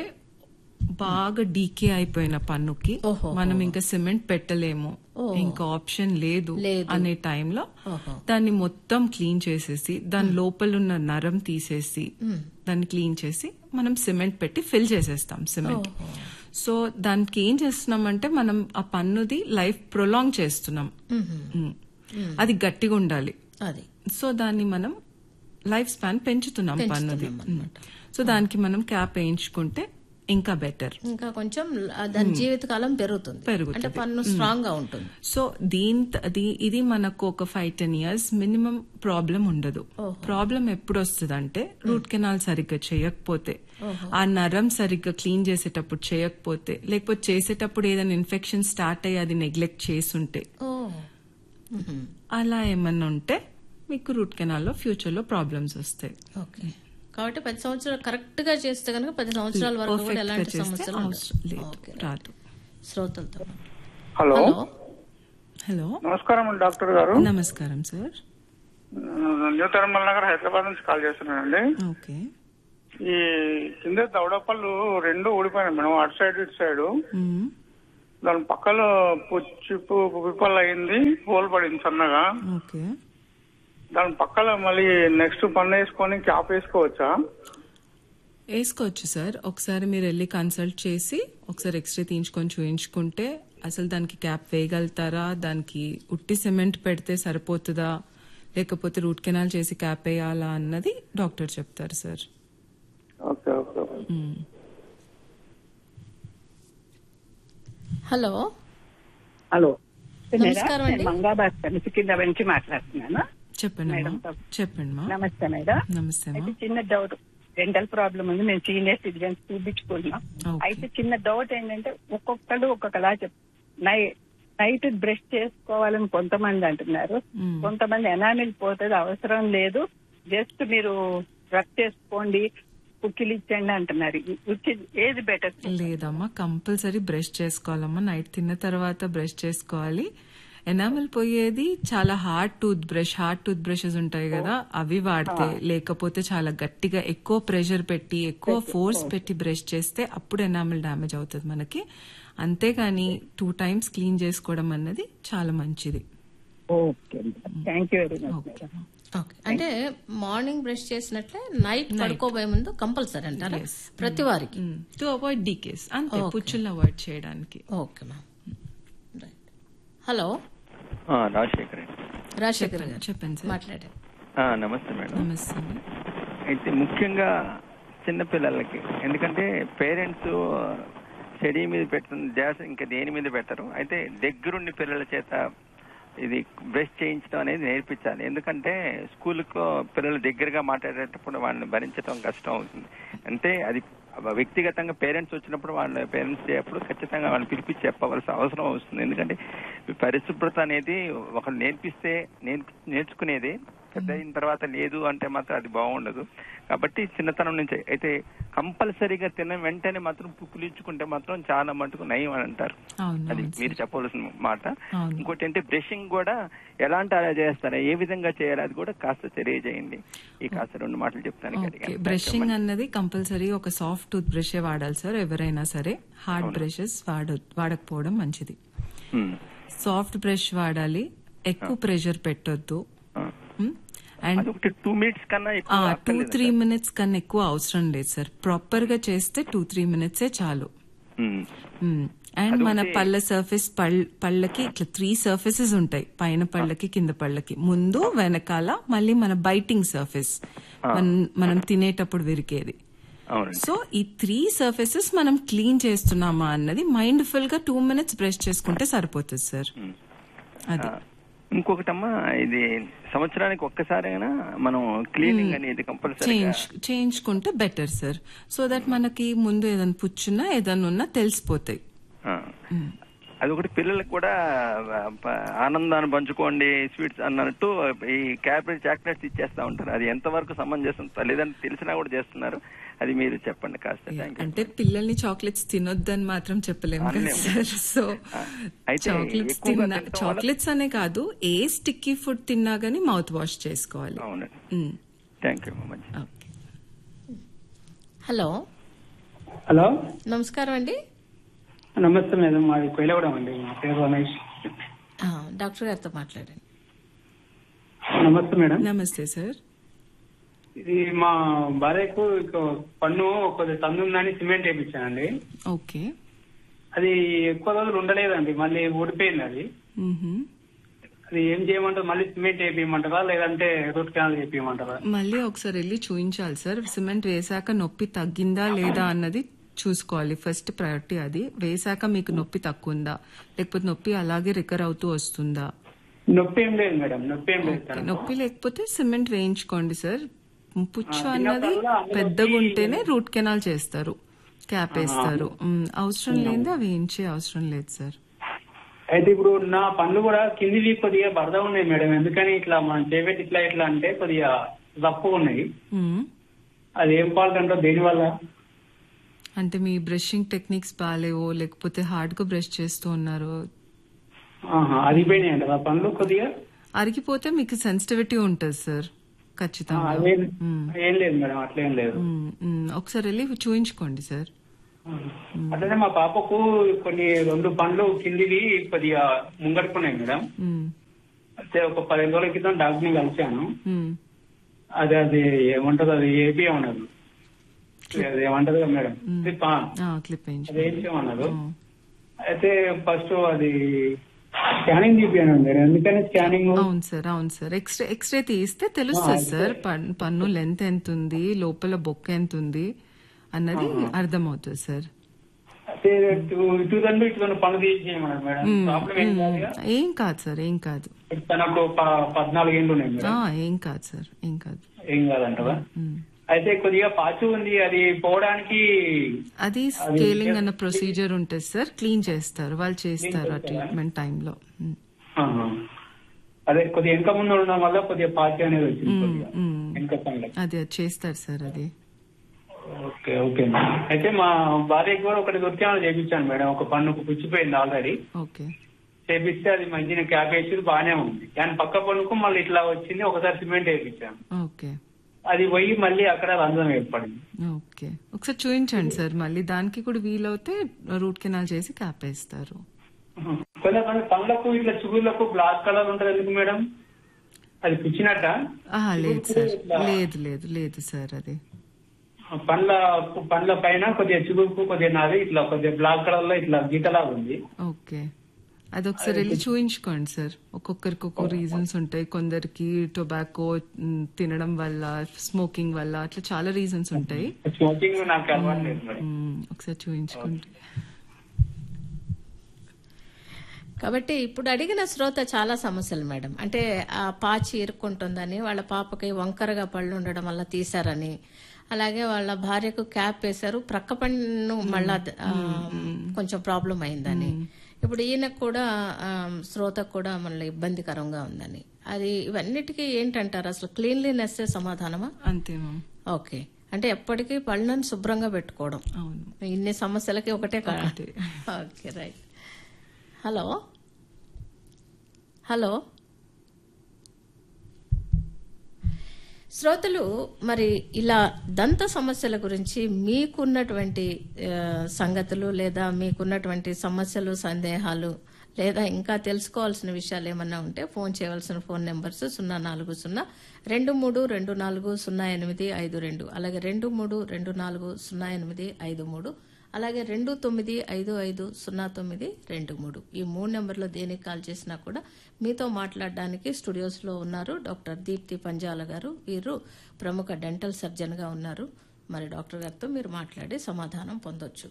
బాగా డీకే అయిపోయిన పన్నుకి ఓహో. మనం ఇంకా సిమెంట్ పెట్టలేము ఇంకా ఆప్షన్ లేదు లేదు. అనే టైంలో ఓహో. దాన్ని మొత్తం క్లీన్ చేసేసి దాని లోపల ఉన్న నరం తీసేసి దాన్ని క్లీన్ చేసి మనం సిమెంట్ పెట్టి ఫిల్ చేసేస్తాం సిమెంట్ సో దానికి ఏం చేస్తున్నామంటే మనం ఆ పన్నుది లైఫ్ ప్రొలాంగ్ చేస్తున్నాం మ్మ్. అది గట్టిగా ఉండాలి అది సో దాన్ని మనం లైఫ్ స్పాన్ పెంచుతున్నాం పన్నుది సో దానికి మనం క్యాప్ వేయించుకుంటే ఇంకా బెటర్ ఇంకా కొంచెం ఆ దాని జీవితకాలం పెరుగుతుంది పెరుగుతుంది. అంటే పన్ను స్ట్రాంగ్ గా ఉంటుంది సో దీని ది- ఇది మనకు ఒక five ten years minimum problem ఉండదు ప్రాబ్లం ఎప్పుడు వస్తుంది అంటే రూట్ కెనాల్ సరిగ్గా చేయకపోతే ఆ నరం సరిగ్గా క్లీన్ చేసేటప్పుడు చేయకపోతే లేకపోతే చేసేటప్పుడు ఏదైనా ఇన్ఫెక్షన్ స్టార్ట్ అయ్యి అది నెగ్లెక్ట్ చేసుంటే ఓ మ్మ్. అలా ఏమన్నా ఉంటే మీకు రూట్ కెనాల్లో ఫ్యూచర్ లో ప్రాబ్లమ్స్ వస్తాయి ఓకే కాబట్టి పది సంవత్సరాలు కరెక్ట్ గా చేస్తే కనుక పది సంవత్సరాల వరకు కూడా పర్ఫెక్ట్ గా ఎలాంటి చేస్తే సమస్యలు అవసరం ఉండవు. లేదు ఓకే. రాదు శ్రోతలతో హలో హలో హలో నమస్కారం అండి డాక్టర్ గారు నమస్కారం సార్ న్యూ తిరుమల నగర్ హైదరాబాద్ నుంచి కాల్ చేస్తున్నానండి ఓకే ఈ కింద దవడపళ్ళు రెండు ఊడిపోయినాయి మేడం అటు సైడ్ ఇటు సైడ్ మ్మ్. దాని పక్కలో పుచ్చిపు పుప్పిపళ్ళు అయింది హోల్ పడింది సన్నగా ఓకే దాని పక్కల మళ్ళీ నెక్స్ట్ పన్ను వేసుకొని క్యాప్ వేసుకోవచ్చా వేసుకోవచ్చు సార్ ఒకసారి మీరు వెళ్ళి కన్సల్ట్ చేసి ఒకసారి ఎక్స్రే తీయించుకొని చూయించుకుంటే అసలు దానికి క్యాప్ వేయగలుగుతారా దానికి ఉట్టి సిమెంట్ పెడితే సరిపోతుందా లేకపోతే రూట్ కెనాల్ చేసి క్యాప్ వేయాలా అన్నది డాక్టర్ చెప్తారు సార్ ఓకే ఓకే మ్మ్. హలో హలో నమస్కారం అండి. మంగాబాద్ సికింద్రాబాద్ నుంచి మాట్లాడుతున్నాను చెప్పండి మేడం, అమ్మా. చెప్పండి మా నమస్తే మేడం నమస్తే అయితే అమ్మా చిన్న డౌట్ డెంటల్ ప్రాబ్లం ఉంది మేము సీనియర్ సిటిజన్స్ చూపించుకున్నాం Okay. అయితే చిన్న డౌట్ ఏంటంటే ఒక్కొక్కరు ఒక్కొక్కలా చెప్ నై నైట్ బ్రష్ చేసుకోవాలని కొంతమంది అంటున్నారు మ్మ్. కొంతమంది ఎనామిల్ పోతుంది అవసరం లేదు జస్ట్ మీరు రబ్ చేసుకోండి కుక్కిలు ఇచ్చండి అంటున్నారు which is- ఏది బెటర్ లేదమ్మా కంపల్సరీ బ్రష్ చేసుకోవాలమ్మా నైట్ తిన్న తర్వాత బ్రష్ చేసుకోవాలి ఎనామిల్ పోయేది చాలా hard tooth brush hard tooth brushes ఉంటాయి కదా అవి వాడితే లేకపోతే చాలా గట్టిగా ఎక్కువ ప్రెషర్ పెట్టి ఎక్కువ ఫోర్స్ పెట్టి బ్రష్ చేస్తే అప్పుడు ఎనామిల్ డ్యామేజ్ అవుతుంది మనకి అంతేగాని టూ టైమ్స్ క్లీన్ చేసుకోవడం అన్నది చాలా మంచిది okay thank you very much okay madam okay అంటే మార్నింగ్ బ్రష్ చేసినట్లే నైట్ పడుకోబోయే ముందు కంపల్సరీ అంటారా Yes. ప్రతి వారికి టు అవాయిడ్ డీకేస్ అంతే Okay. పుచ్చుల్ని అవాయిడ్ చేయడానికి ఓకే మ్యామ్ రైట్ హలో ఆ, రాజశేఖర్ అండి రాజశేఖర్ గారు చెప్పండి సార్ మాట్లాడండి ఆ, నమస్తే మేడం నమస్తే అండి. అయితే ముఖ్యంగా చిన్నపిల్లలకి ఎందుకంటే పేరెంట్స్ స్టడీ మీద పెట్టిన ధ్యాస ఇంకా దేని మీద పెట్టరు అయితే దగ్గరుండి పిల్లల చేత ఇది బ్రష్ చేయించడం అనేది నేర్పించాలి ఎందుకంటే స్కూల్కు పిల్లలు దగ్గరగా మాట్లాడేటప్పుడు వాళ్ళని భరించడం కష్టం అవుతుంది అంటే అది వ్యక్తిగతంగా పేరెంట్స్ వచ్చినప్పుడు వాళ్ళ పేరెంట్స్ అప్పుడు ఖచ్చితంగా వాళ్ళని పిలిపించి చెప్పవలసిన అవసరం వస్తుంది ఎందుకంటే పరిశుభ్రత అనేది ఒకరు నేర్పిస్తే నేర్పి నేర్చుకునేది పెద్ద అయిన తర్వాత లేదు అంటే మాత్రం అది బాగుండదు కాబట్టి చిన్నతనం నుంచి అయితే కంపల్సరీగా తిన్న వెంటనే మాత్రం పుక్కులించుకుంటే మాత్రం చాలా మటుకు నయం అని అంటారు అవును అది అవును మీరు చెప్పవలసిన మాట అవును. ఇంకోటి అంటే బ్రషింగ్ కూడా ఎలాంటి అలా చేస్తారా ఏ విధంగా చేయాలి అది కూడా కాస్త తెలియజేయండి ఈ కాస్త రెండు మాటలు చెప్తాను ఓకే బ్రషింగ్ అన్నది కంపల్సరీ ఒక సాఫ్ట్ టూత్ బ్రష్ వాడాలి సార్ ఎవరైనా సరే హార్డ్ బ్రషెస్ వాడ వాడకపోవడం మంచిది సాఫ్ట్ బ్రష్ వాడాలి ఎక్కువ ప్రెషర్ పెట్టొద్దు అండ్ అదొకటి టూ మినిట్స్ కన్నా ఎక్కువ టూ అక్కర్లేదు త్రీ మినిట్స్ కన్నా ఎక్కువ అవసరం లేదు సార్ ప్రాపర్ గా చేస్తే టూ త్రీ మినిట్సే చాలు ఉమ్. అండ్ మన పళ్ళ సర్ఫేస్ పళ్ళకి ఇట్లా త్రీ సర్ఫేసెస్ ఉంటాయి పైన పళ్ళకి కింద పళ్ళకి ముందు వెనకాల మళ్ళీ మన బైటింగ్ సర్ఫేస్ మనం తినేటప్పుడు విరికేది అవునండి సో ఈ త్రీ సర్ఫేసెస్ మనం క్లీన్ చేస్తున్నామా అన్నది మైండ్ఫుల్ గా టూ మినిట్స్ బ్రష్ చేసుకుంటే సరిపోతుంది సార్ అది ఇంకొకటమ్మా ఇది సంవత్సరానికి ఒక్కసారైనా మనం క్లీనింగ్ అనేది కంపల్సరీ చేంజ్ చేయించుకుంటే బెటర్ సార్ సో దట్ మనకి ముందు ఏదైనా పుచ్చున్నా ఏదైనా ఉన్నా తెలిసిపోతాయి అదొకటి పిల్లలకు కూడా ఆ, ప- ఆనందాన్ని పంచుకోండి స్వీట్స్ అన్నట్టు ఈ క్యాబేజ్ చాక్లెట్స్ ఇచ్చేస్తా ఉంటారు అది ఎంతవరకు సమంజసం తల్లిదండ్రులు తెలిసినా కూడా చేస్తున్నారు అది మీరు చెప్పండి కాస్త థ్యాంక్ యూ అంటే పిల్లల్ని చాక్లెట్స్ తినొద్దని మాత్రం చెప్పలేము కదా అనలేము. సార్ సో అయితే చాక్లెట్స్ ఎక్కువగా తిన్నా తినటం వల్ల- చాక్లెట్స్ అనే కాదు ఏ స్టిక్కీ ఫుడ్ తిన్నా గానీ మౌత్ వాష్ చేసుకోవాలి అవునండి మ్, థ్యాంక్ యూ మంచి ఓకే హలో హలో నమస్కారం అండి నమస్తే మేడం మాది కొయిలగూడెం అండి నా పేరు రమేష్ ఆ, డాక్టర్ గారితో మాట్లాడండి నమస్తే మేడం నమస్తే సార్ ఇది మా భార్యకు ఇక పన్ను కొద్దిగా సందు ఉందని సిమెంట్ వేయించానండి ఓకే అది ఎక్కువ రోజులు ఉండలేదండి మళ్ళీ ఊడిపోయింది అది మ్హూ. అది ఏం చేయమంటారు మళ్ళీ సిమెంట్ వేపించమంటారా లేదంటే రూట్ కెనాల్ వేపించమంటారా మళ్ళీ ఒకసారి వెళ్ళి చూయించాలి సార్ సిమెంట్ వేసాక నొప్పి తగ్గిందా లేదా అన్నది చూసుకోవాలి ఫస్ట్ ప్రయారిటీ అది వేసాక మీకు నొప్పి తక్కువ ఉందా లేకపోతే నొప్పి అలాగే రికర్ అవుతూ వస్తుందా నొప్పి ఏం లేదు మేడం నొప్పి ఏం లేదు ఓకే, నొప్పి లేకపోతే సిమెంట్ వేయించుకోండి సార్ పుచ్చు ఆ, అన్నది చిన్నప్పుడు అందులో పెద్దగా నొప్పి- ఉంటేనే రూట్ కెనాల్ చేస్తారు క్యాప్ వేస్తారు మ్, అవసరం లేనిది అవి వేయించే అవసరం లేదు సార్ అయితే ఇప్పుడు నా పనులు కూడా కిందివి కొద్దిగా బరద ఉన్నాయి మేడం ఎందుకని ఇట్లా మనం చేపెట్టి ఇట్లా ఇట్లా అంటే కొద్దిగా తప్పు ఉన్నాయి మ్, అది ఏం ఫాల్ట్ అంటారు దేనివల్ల అంటే మీ బ్రషింగ్ టెక్నిక్స్ బాగాలేవో లేకపోతే హార్డ్ గా బ్రష్ చేస్తూ ఉన్నారు ఆహా, అది పోయినాయి అంటారు ఆ పనులు కొద్దిగా అరిగిపోతే మీకు సెన్సిటివిటీ ఉంటుంది సార్ ఖచ్చితంగా అదేం మ్మ్. ఏం లేదు మేడం అట్లేం లేదు మ్మ్, మ్మ్. ఒకసారి వెళ్ళి చూయించుకోండి సార్ అట్లనే మా పాపకు కొన్ని రెండు పండ్లు కిందివి కొద్దిగా ముంగడుకున్నాయి మేడం మ్మ్, అయితే ఒక పదిహేను రోజుల క్రితం డాక్టర్ని కలిశాను మ్మ్. అది అది ఏమంటది అది ఏపీ అన్నారు అది ఏమంటది కదా మేడం క్లిప్ ఆ, ఆ, క్లిప్ వేయించు అది వేయించమన్నారు అయితే ఫస్ట్ అది స్కానింగ్ చూపించాను మేడం ఎందుకని స్కానింగ్ అవును సార్ అవును సార్ ఎక్స్రే ఎక్స్రే తీస్తే తెలుస్తుంది సార్ పన్- పన్ను లెంత్ ఎంత ఉంది లోపల బొక్క ఎంత ఉంది అన్నది అర్థమవుతుంది సార్ అయితే ఇటు ఇటు దండు ఇటు దండు పనులు తీసేయమన్నారు మేడం మ్మ్, ప్రాబ్లం ఏం కాదు మ్మ్. ఏం కాదు సార్ ఏం కాదు తనకు ప- పద్నాలుగు ఏళ్ళు ఉన్నాయి మేడం ఆ, ఏం కాదు సార్ ఏం కాదు ఏం కాదంటవా మ్మ్. అయితే కొద్దిగా పాచు ఉంది అది పోవడానికి అది స్కేలింగ్ అన్న ప్రొసీజర్ ఉంటుంది సార్ క్లీన్ చేస్తారు వాళ్ళు చేస్తారు ఆ ట్రీట్మెంట్ టైంలో ఆహా. అదే కొద్దిగా వెనక ముందు ఉండడం వల్ల కొద్దిగా పాచి అనేది వచ్చింది కొద్దిగా వెనక పనులు అది అది చేస్తారు సార్ అది ఓకే ఓకే మేడం అయితే మా భార్యకి కూడా ఒకటి దొరికామని చేపించాను మేడం ఒక పన్నుకు పుచ్చిపోయింది ఆల్రెడీ ఓకే చేపిస్తే అది మంచిగా క్యాప్ వేసి బాగానే ఉంది కానీ పక్క పన్నుకు మళ్ళీ ఇట్లా వచ్చింది ఒకసారి సిమెంట్ వేయించాను ఓకే అది పోయి మళ్ళీ అక్కడ రంధ్రం ఏర్పడింది ఓకే ఒకసారి చూపించండి సార్ మళ్ళీ దానికి కూడా వీలవుతే రూట్ కెనాల్ చేసి క్యాప్ వేస్తారు కొంతమంది పండ్లకు ఇట్లా చుగుర్లకు బ్లాక్ కలర్ ఉంటది ఎందుకు మేడం అది పుచ్చినట్ట ఆహా, లేదు సార్ లేదు లేదు లేదు సార్ అది పండ్ల పండ్ల పైన కొద్దిగా చిగురుకు కొద్దిగా నాది ఇట్లా కొద్దిగా బ్లాక్ కలర్ లో ఇట్లా గీతలాగా ఉంది ఓకే అది ఒకసారి వెళ్ళి చూయించుకోండి సార్ ఒక్కొక్కరికి ఒక్కొక్క రీజన్స్ ఉంటాయి కొందరికి టొబాకో మ్, తినడం వల్ల స్మోకింగ్ వల్ల అట్లా చాలా రీజన్స్ ఉంటాయి స్మోకింగ్ నాకు అలవాటు లేదు మరి మ్, ఒకసారి చూయించుకోండి కాబట్టి ఇప్పుడు అడిగిన శ్రోత చాలా సమస్యలు మేడం అంటే ఆ పాచి ఇరుక్కుంటుందని వాళ్ళ పాపకి వంకరగా పళ్ళు ఉండడం వల్ల తీశారని అలాగే వాళ్ళ భార్యకు క్యాప్ వేశారు ప్రక్క పన్ను మళ్ళా ఆ, కొంచెం ప్రాబ్లం అయిందని ఇప్పుడు ఈయనకు కూడా ఆ, శ్రోతకు కూడా మళ్ళీ ఇబ్బందికరంగా ఉందని అది ఇవన్నిటికీ ఏంటంటారు అసలు క్లీన్లీనెస్ సమాధానమా అంతే మ్యామ్ ఓకే అంటే ఎప్పటికీ పళ్ళను శుభ్రంగా పెట్టుకోవడం అవును ఇన్ని సమస్యలకి ఒకటే కా- ఒకటే. ఓకే రైట్ హలో హలో శ్రోతలు మరి ఇలా దంత సమస్యల గురించి మీకున్నటువంటి ఆ, సంగతులు లేదా మీకున్నటువంటి సమస్యలు సందేహాలు లేదా ఇంకా తెలుసుకోవాల్సిన విషయాలు ఏమన్నా ఉంటే ఫోన్ చేయవలసిన ఫోన్ నెంబర్స్ సున్నా నాలుగు సున్నా రెండు మూడు రెండు నాలుగు సున్నా ఎనిమిది ఐదు రెండు అలాగే రెండు మూడు రెండు నాలుగు సున్నా ఎనిమిది ఐదు మూడు అలాగే రెండు తొమ్మిది ఐదు ఐదు సున్నా తొమ్మిది రెండు మూడు ఈ మూడు నెంబర్లో దేనికి కాల్ చేసినా కూడా మీతో మాట్లాడడానికి స్టూడియోస్లో ఉన్నారు డాక్టర్ దీప్తి పంజాల గారు వీరు ప్రముఖ డెంటల్ సర్జన్గా ఉన్నారు మరి డాక్టర్ గారితో మీరు మాట్లాడి సమాధానం పొందొచ్చు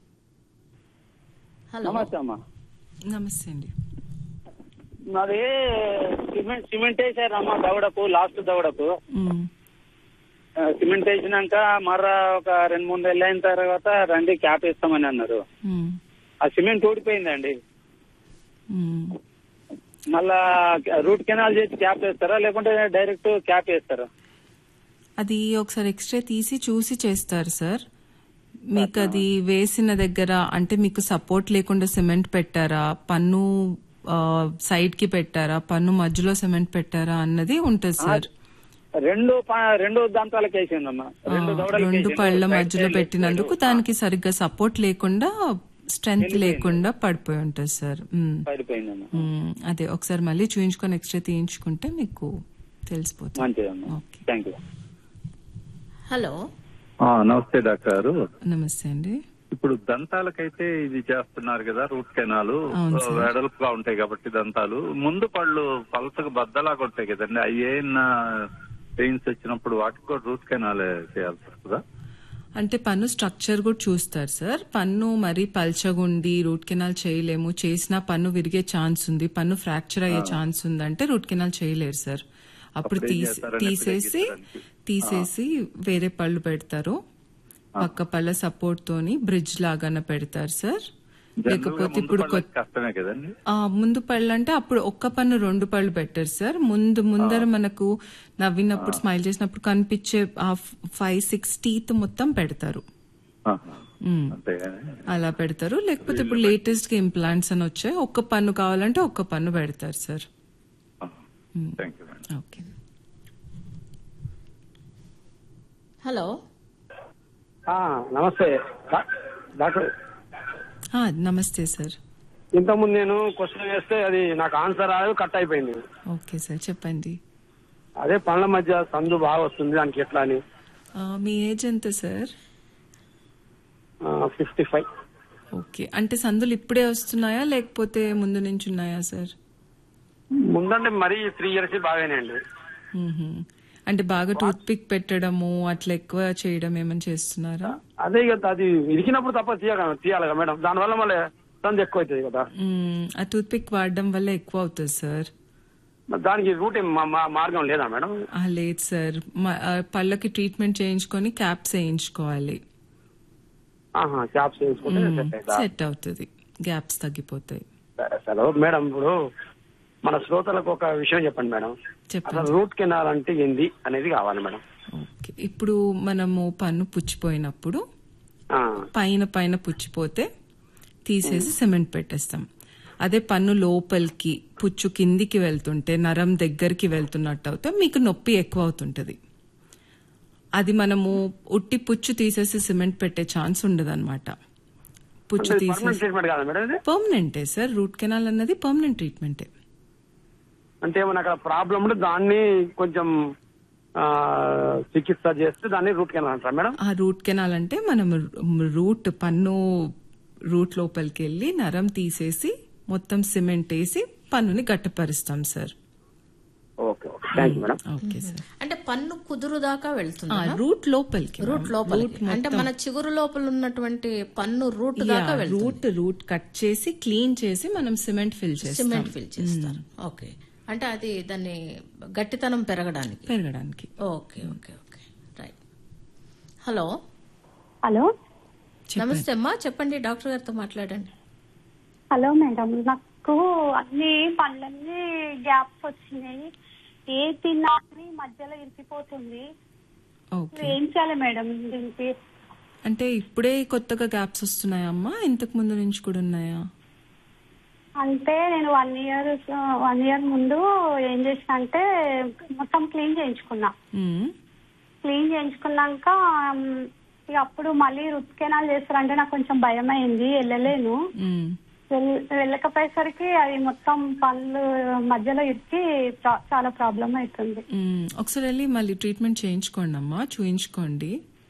హలో నమస్తే అమ్మా నమస్తే అండి నాది సిమెంట్ సిమెంట్ వేసారమ్మా దవడకు లాస్ట్ దవడకు మ్, ఆ, సిమెంట్ వేసినాక మర్ర ఒక రెండు మూడు నెలలు అయిన తర్వాత రండి క్యాప్ వేస్తామని అన్నారు మ్, ఆ సిమెంట్ ఊడిపోయిందండి మ్. మళ్ళా రూట్ కెనాల్ చేసి క్యాప్ వేస్తారా లేకుంటే డైరెక్ట్ క్యాప్ వేస్తారా అది ఒకసారి ఎక్స్రే తీసి చూసి చేస్తారు సార్ మీకు అది వేసిన దగ్గర అంటే మీకు సపోర్ట్ లేకుండా సిమెంట్ పెట్టారా పన్ను సైడ్ కి పెట్టారా పన్ను మధ్యలో సిమెంట్ పెట్టారా అన్నది ఉంటుంది సార్ రెండు ప- రెండు దంతాలకు వేసిందమ్మా రెండు దవడలకు రెండు వేసింది. పళ్ళ Right మధ్యలో side, పెట్టినందుకు left side. దానికి సరిగ్గా సపోర్ట్ లేకుండా స్ట్రెంగ్త్ లేకుండా పడిపోయి ఉంటుంది సార్ మ్, పడిపోయిందమ్మా మ్, అదే ఒకసారి మళ్ళీ చూయించుకొని ఎక్స్రే తీయించుకుంటే మీకు తెలిసిపోతుంది మంచిదమ్మా థ్యాంక్ యూ హలో ఆ, నమస్తే డాక్టర్ గారు నమస్తే అండి ఇప్పుడు దంతాలకైతే ఇది చేస్తున్నారు కదా రూట్ కెనాలు అవును సార్. వెడల్పుగా ఉంటాయి కాబట్టి దంతాలు ముందు పళ్ళు పలసగా బద్దలాగా ఉంటాయి కదండి అవి ఏమన్నా పెయిన్స్ వచ్చినప్పుడు వాటికి కూడా రూట్ కెనాల్ చేయాల్సి వస్తుందా అంటే పన్ను స్ట్రక్చర్ కూడా చూస్తారు సార్ పన్ను మరీ పల్చగుండి రూట్ కెనాల్ చేయలేము చేసినా పన్ను విరిగే ఛాన్స్ ఉంది పన్ను ఫ్రాక్చర్ అయ్యే ఛాన్స్ ఉంది అంటే రూట్ కెనాల్ చేయలేరు సార్ అప్పుడు అప్పుడు ఏం తీసి చేస్తారు? తీసేసి తీసేసి వేరే పళ్ళు పెడతారు పక్క పళ్ళ సపోర్ట్ తోని బ్రిడ్జ్ లాగాన పెడతారు సార్ జనరల్ గా లేకపోతే ముందు ఇప్పుడు పళ్ళకి కష్టమే కదండి ఆ, ముందు పళ్ళు అంటే అప్పుడు ఒక్క పన్ను రెండు పళ్ళు పెట్టారు సార్ ముందు ముందర మనకు నవ్వినప్పుడు స్మైల్ చేసినప్పుడు కనిపించే ఆ ఫైవ్ సిక్స్ టీత్ మొత్తం పెడతారు ఆహా. మ్మ్. అంతేగాని అలా పెడతారు లేకపోతే ఇప్పుడు లేటెస్ట్ గా ఇంప్లాంట్స్ అని వచ్చాయి ఒక్క పన్ను కావాలంటే ఒక్క పన్ను పెడతారు sir thank you madam okay hello నమస్తే డా- డాక్టర్ ఆ, నమస్తే సార్ ఇంతకుముందు నేను క్వశ్చన్ వేస్తే అది నాకు ఆన్సర్ రాదు కట్ అయిపోయింది ఓకే సార్ చెప్పండి అదే పనుల మధ్య సందు బాగా వస్తుంది దానికి ఎట్లా అని ఆ, మీ ఏజ్ ఎంత సార్ ఫిఫ్టీ ఫైవ్ ఓకే అంటే సందులు ఇప్పుడే వస్తున్నాయా లేకపోతే ముందు నుంచి ఉన్నాయా సార్ ముందంటే మరీ త్రీ ఇయర్స్ బాగానే అండి మ్మ్హ్మ్. అంటే బాగా టూత్ పిక్ పెట్టడము అట్లా ఎక్కువ చేయడం ఏమైనా చేస్తున్నారా అదే ఇక అది ఇరికినప్పుడు తప్ప తీయగా తీయాలి కదా మేడం దానివల్ల మళ్ళీ సందు ఎక్కువ అవుతుంది కదా మ్మ్. ఆ టూత్ పిక్ వాడడం వల్ల ఎక్కువ అవుతుంది సార్ మరి దానికి రూట్ ఏం మా- మా- మార్గం లేదా మేడం ఆ, లేదు సార్ మ- ఆ, పళ్ళకి ట్రీట్మెంట్ చేయించుకొని క్యాప్స్ వేయించుకోవాలి ఆహా క్యాప్స్ వేసుకుంటే సెట్ అవుతుందా? సెట్ అవుతుంది గ్యాప్స్ తగ్గిపోతాయి సరే సరే మేడం ఇప్పుడు మన శ్రోతలకు ఒక విషయం చెప్పండి మేడం చెప్పండి. అసలు రూట్ కెనాల్ అంటే ఏంది అనేది కావాలి మేడం ఓకే ఇప్పుడు మనము పన్ను పుచ్చిపోయినప్పుడు ఆ, పైన పైన పుచ్చిపోతే తీసేసి సిమెంట్ పెట్టేస్తాం అదే పన్ను లోపలికి పుచ్చు కిందికి వెళ్తుంటే నరం దగ్గరికి వెళ్తున్నట్టు అవుతే మీకు నొప్పి ఎక్కువ అవుతుంటది అది మనము ఉట్టి పుచ్చు తీసేసి సిమెంట్ పెట్టే ఛాన్స్ ఉండదు అనమాట పుచ్చు అంటే పర్మనెంట్ తీసేసి ట్రీట్మెంట్ కాదా మేడం ఇది పర్మనెంటే సార్ రూట్ కెనాల్ అన్నది పర్మనెంట్ ట్రీట్మెంటే అంటే ఏమైనా అక్కడ ప్రాబ్లం ఉంటే దాన్ని కొంచెం ఆ, చికిత్స చేస్తే దాన్ని రూట్ కెనాల్ అంటారా మేడం ఆ రూట్ కెనాల్ అంటే మనం రూట్ పన్ను రూట్ లోపలికి వెళ్ళి నరం తీసేసి మొత్తం సిమెంట్ వేసి పన్నుని గట్టిపరుస్తాం sir okay okay thank you madam okay sir అంటే పన్ను కుదురు దాకా వెళ్తుంది ఆ, రూట్ లోపలికి రూట్ లోపలికి అంటే మన చిగురు లోపల ఉన్నటువంటి పన్ను రూట్ దాకా వెళ్తుంది రూట్ రూట్ కట్ చేసి క్లీన్ చేసి మనం సిమెంట్ ఫిల్ చేస్తాం సిమెంట్ ఫిల్ చేస్తారు ఓకే అంటే అది దాన్ని గట్టితనం పెరగడానికి పెరగడానికి okay okay okay right hello hello నమస్తే అమ్మా చెప్పండి డాక్టర్ గారితో మాట్లాడండి హలో మేడం నాకు అన్ని పళ్ళన్నీ గ్యాప్స్ వచ్చినాయి ఏ తిన్నా కానీ మధ్యలో ఇరికిపోతుంది ఓకే ఏం చేయాలి మేడం దీనికి అంటే ఇప్పుడే కొత్తగా గ్యాప్స్ వస్తున్నాయా అమ్మా ఇంతకు ముందు నుంచి కూడా ఉన్నాయా అంటే నేను వన్ ఇయర్ వన్ ఇయర్ ముందు ఏం చేసిన అంటే మొత్తం క్లీన్ చేయించుకున్నా మ్మ్. క్లీన్ చేయించుకున్నాక ఉమ్, ఇక అప్పుడు మళ్ళీ రుత్ కెనాల్ చేస్తారంటే నాకు కొంచెం భయం అయింది వెళ్ళలేను మ్మ్. వెల్- వెళ్ళకపోయేసరికి అది మొత్తం పళ్ళు మధ్యలో ఇరికి చా- చాలా ప్రాబ్లం అవుతుంది మ్మ్. ఒకసారి వెళ్ళి మళ్ళీ ట్రీట్మెంట్ చేయించుకోండి అమ్మా చూయించుకోండి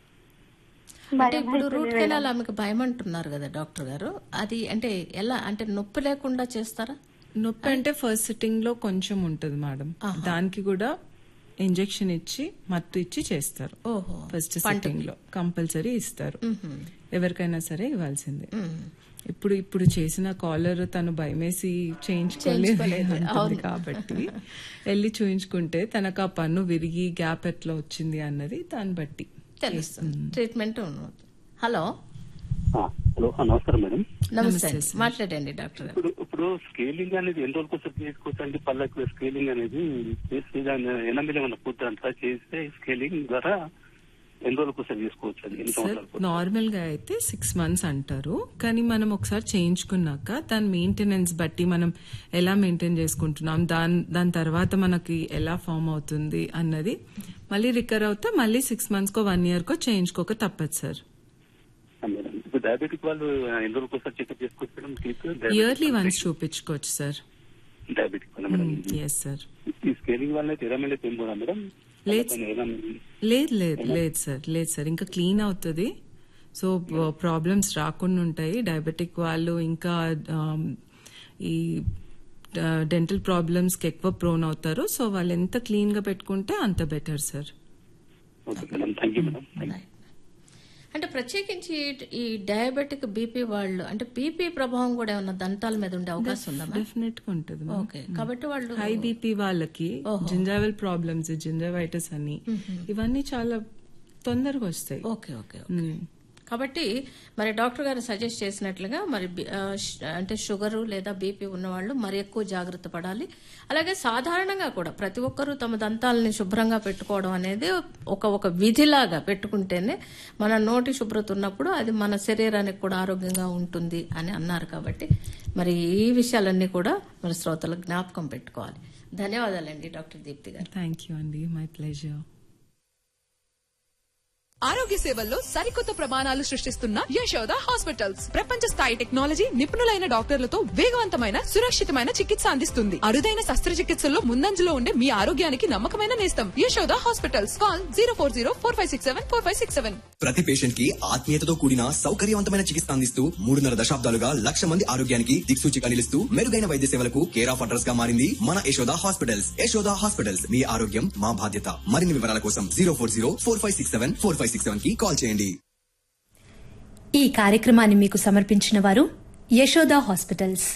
అంటే ఇప్పుడు రూట్ కెనాల్ ఆమెకు భయం అంటున్నారు కదా డాక్టర్ గారు అది అంటే ఎలా అంటే నొప్పి లేకుండా చేస్తారా నొప్పి అంటే ఫస్ట్ సిట్టింగ్ లో కొంచెం ఉంటుంది మేడం దానికి కూడా ఇంజెక్షన్ ఇచ్చి మత్తు ఇచ్చి చేస్తారు ఓహో ఫస్ట్ సిట్టింగ్ లో కంపల్సరీ ఇస్తారు ఎవరికైనా సరే ఇవ్వాల్సిందే ఇప్పుడు ఇప్పుడు చేసిన కాలర్ తను భయమేసి చేయించుకోలేదు చేయించుకోలేదు, అంటుంది అవును. కాబట్టి వెళ్ళి చూయించుకుంటే తనకు ఆ పన్ను విరిగి గ్యాప్ ఎట్లా వచ్చింది అన్నది దాన్ని బట్టి తెలుస్తుంది ట్రీట్మెంట్ ఉన్నది హలో హలో ఆ, నమస్కారం మేడం నమస్తే అండి. మాట్లాడండి డాక్టర్ గారు ఇప్పుడు ఇప్పుడు స్కేలింగ్ అనేది ఎన్ని రోజులకు ఒకసారి చేసుకోవచ్చు అండి పళ్ళకి స్కేలింగ్ అనేది చేసి దాన్ని ఎనమిది ఏమన్నా పూర్తి అంతా చేస్తే స్కేలింగ్ ద్వారా ఎన్ని రోజులకు ఒకసారి చేసుకోవచ్చు అండి ఎన్ని సార్ సంవత్సరాలకు నార్మల్ గా అయితే సిక్స్ మంత్స్ అంటారు కానీ మనం ఒకసారి చేయించుకున్నాక దాని మెయింటెనెన్స్ బట్టి మనం ఎలా మెయింటైన్ చేసుకుంటున్నాం దాని దాని తర్వాత మనకి ఎలా ఫామ్ అవుతుంది అన్నది మళ్ళీ రికవర్ అవుతే మళ్ళీ సిక్స్ మంత్స్ కో వన్ ఇయర్ కో చేయించుకోక తప్పదు సార్ ఆ, మేడం ఇప్పుడు డయాబెటిక్ వాళ్ళు ఎన్ని రోజులకు ఒకసారి చెకప్ చేసుకోవచ్చు మేడం టీత్ ఇయర్లీ వన్స్ చూపించుకోవచ్చు సార్ డయాబెటిక్ వల్ల మేడం ఎస్ సార్ ఈ స్కేలింగ్ వల్ల అయితే ఎరామిల్ ఏం కూడా మేడం లేదు ఎరామిల్ లేదు లేదు లేదు సార్ లేదు సార్ ఇంకా క్లీన్ అవుతుంది సో ప్రాబ్లమ్స్ రాకుండా ఉంటాయి డయాబెటిక్ వాళ్ళు ఇంకా ఆమ్, ఈ డెంటల్ ప్రాబ్లమ్స్ కి ఎక్కువ ప్రోన్ అవుతారు సో వాళ్ళు ఎంత క్లీన్ గా పెట్టుకుంటే అంత better sir okay madam thank you madam అంటే ప్రత్యేకించి ఈ డయాబెటిక్ బీపీ వాళ్ళు అంటే బీపీ ప్రభావం కూడా ఏమన్నా దంతాల మీద ఉండే అవకాశం ఉందా డెఫినెట్ గా ఉంటుంది ma'am. ఓకే కాబట్టి వాళ్ళు హై బీపీ వాళ్ళకి జింజావెల్ ప్రాబ్లమ్స్ జింజావైటిస్ అని ఇవన్నీ చాలా తొందరగా వస్తాయి ఓకే ఓకే ఓకే కాబట్టి మరి డాక్టర్ గారు సజెస్ట్ చేసినట్లుగా మరి బి- ఆ, ష్- అంటే షుగరు లేదా బీపీ ఉన్నవాళ్ళు మరి ఎక్కువ జాగ్రత్త పడాలి అలాగే సాధారణంగా కూడా ప్రతి ఒక్కరూ తమ దంతాలని శుభ్రంగా పెట్టుకోవడం అనేది ఒక ఒక విధిలాగా పెట్టుకుంటేనే మన నోటి శుభ్రత ఉన్నప్పుడు అది మన శరీరానికి కూడా ఆరోగ్యంగా ఉంటుంది అని అన్నారు కాబట్టి మరి ఈ విషయాలన్నీ కూడా మన శ్రోతలు జ్ఞాపకం పెట్టుకోవాలి ధన్యవాదాలండి డాక్టర్ దీప్తి గారు థ్యాంక్ యూ అండి మై ప్లెజర్ ఆరోగ్య సేవల్లో సరికొత్త ప్రమాణాలు సృష్టిస్తున్న యశోద హాస్పిటల్స్ ప్రపంచ స్థాయి టెక్నాలజీ నిపుణులైన డాక్టర్లతో వేగవంతమైన సురక్షితమైన చికిత్స అందిస్తుంది అరుదైన శస్త్రచికిత్సల్లో ముందంజలో ఉండే మీ ఆరోగ్యానికి నమ్మకమైన నేస్తం Yashoda hospitals call zero four zero four five six seven four five six seven ప్రతి పేషెంట్ కి ఆత్మీయతతో కూడిన సౌకర్యవంతమైన చికిత్స అందిస్తూ మూడున్నర దశాబ్దాలుగా లక్ష మంది ఆరోగ్యానికి దిక్సూచిగా నిలుస్తూ మెరుగైన వైద్య సేవలకు కేర్ ఆఫ్ అడ్రస్ గా మారింది మన యశోద హాస్పిటల్స్ యశోద హాస్పిటల్స్ మీ ఆరోగ్యం మా బాధ్యత మరిన్ని వివరాల కోసం zero four zero four five six seven four five six seven కి కాల్ చేయండి ఈ కార్యక్రమాన్ని మీకు సమర్పించిన వారు యశోద హాస్పిటల్స్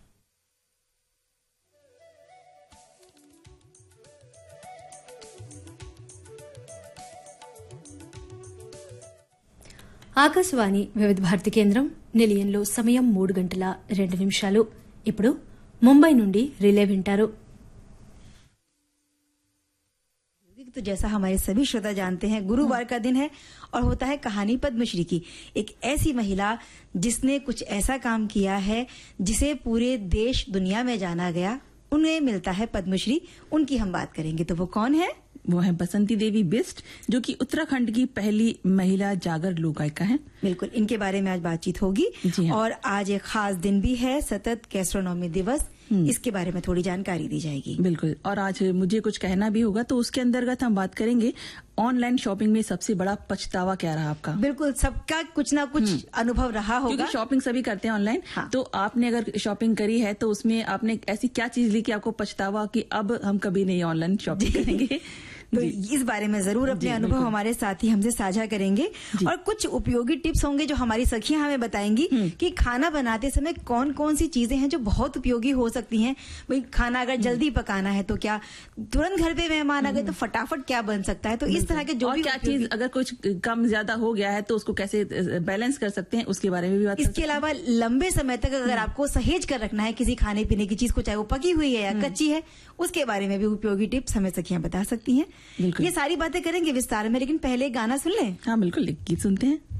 ఆకాశవాణి వివిధ భారతి కేంద్రం నిలయంలో సమయం మూడు గంటల రెండు నిమిషాలు ఇప్పుడు ముంబై నుండి రిలే వింటారు तो जैसा हमारे सभी श्रोता जानते हैं गुरुवार का दिन है और होता है कहानी पद्मश्री की एक ऐसी महिला जिसने कुछ ऐसा काम किया है जिसे पूरे देश दुनिया में जाना गया उन्हें मिलता है पद्मश्री उनकी हम बात करेंगे तो वो कौन है वो है बसंती देवी बिस्ट जो कि उत्तराखंड की पहली महिला जागर लोक गायिका है बिल्कुल इनके बारे में आज बातचीत होगी जी हाँ। और आज एक खास दिन भी है सतत गैस्ट्रोनॉमी दिवस इसके बारे में थोड़ी जानकारी दी जाएगी बिल्कुल और आज मुझे कुछ कहना भी होगा तो उसके अंतर्गत हम बात करेंगे ऑनलाइन शॉपिंग में सबसे बड़ा पछतावा क्या रहा आपका बिल्कुल सबका कुछ ना कुछ अनुभव रहा होगा क्योंकि शॉपिंग सभी करते हैं ऑनलाइन तो आपने अगर शॉपिंग करी है तो उसमें आपने ऐसी क्या चीज ली कि आपको पछतावा कि अब हम कभी नहीं ऑनलाइन शॉपिंग करेंगे तो इस बारे में जरूर अपने जी, अनुभव बिल्कुल। हमारे साथी हमसे साझा करेंगे और कुछ उपयोगी टिप्स होंगे जो हमारी सखियां हमें बताएंगी कि खाना बनाते समय कौन कौन सी चीजें हैं जो बहुत उपयोगी हो सकती हैं भाई खाना अगर जल्दी पकाना है तो क्या तुरंत घर पे मेहमान आ गए तो फटाफट क्या बन सकता है तो इस तरह के जो और भी क्या उपयोगी- चीज अगर कुछ कम ज्यादा हो गया है तो उसको कैसे बैलेंस कर सकते हैं उसके बारे में भी बात कर इसके अलावा लंबे समय तक अगर आपको सहेज कर रखना है किसी खाने पीने की चीज को चाहे वो पकी हुई है या कच्ची है उसके बारे में भी उपयोगी टिप्स हमें सखियां बता सकती हैं बिल्कुल। ये सारी बातें करेंगे विस्तार में लेकिन पहले एक गाना सुन लें हाँ बिल्कुल गीत सुनते हैं